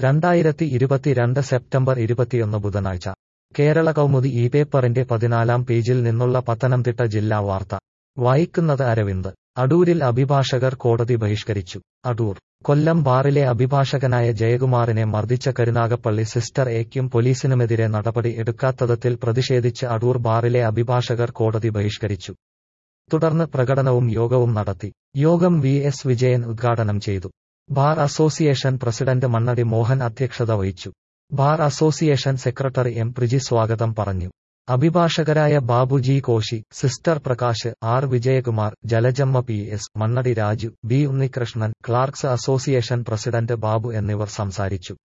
രണ്ടായിരത്തി ഇരുപത്തിരണ്ട് സെപ്റ്റംബർ ഇരുപത്തിയൊന്ന് ബുധനാഴ്ച കേരള കൗമുദി ഈ പേപ്പറിന്റെ പതിനാലാം പേജിൽ നിന്നുള്ള പത്തനംതിട്ട ജില്ലാ വാർത്ത വായിക്കുന്നത് അരവിന്ദ് അടൂരിൽ അഭിഭാഷകർ കോടതി ബഹിഷ്കരിച്ചു അടൂർ കൊല്ലം ബാറിലെ അഭിഭാഷകനായ ജയകുമാറിനെ മർദ്ദിച്ച കരുനാഗപ്പള്ളി സിസ്റ്റർ എക്കും പോലീസിനുമെതിരെ നടപടി എടുക്കാത്തതിൽ പ്രതിഷേധിച്ച് അടൂർ ബാറിലെ അഭിഭാഷകർ കോടതി ബഹിഷ്കരിച്ചു തുടർന്ന് പ്രകടനവും യോഗവും നടത്തി യോഗം വി എസ് വിജയൻ ഉദ്ഘാടനം ചെയ്തു bar association president Mannady Mohan അധ്യക്ഷത വഹിച്ചു bar association secretary M Priji സ്വാഗതം പറഞ്ഞു അഭിഭാഷകരായ Babuji Koshy sister Prakash R Vijayakumar Jalajamma P S Mannady Raju B Unnikrishnan clerks association president Babu എന്നിവർ സംസാരിച്ചു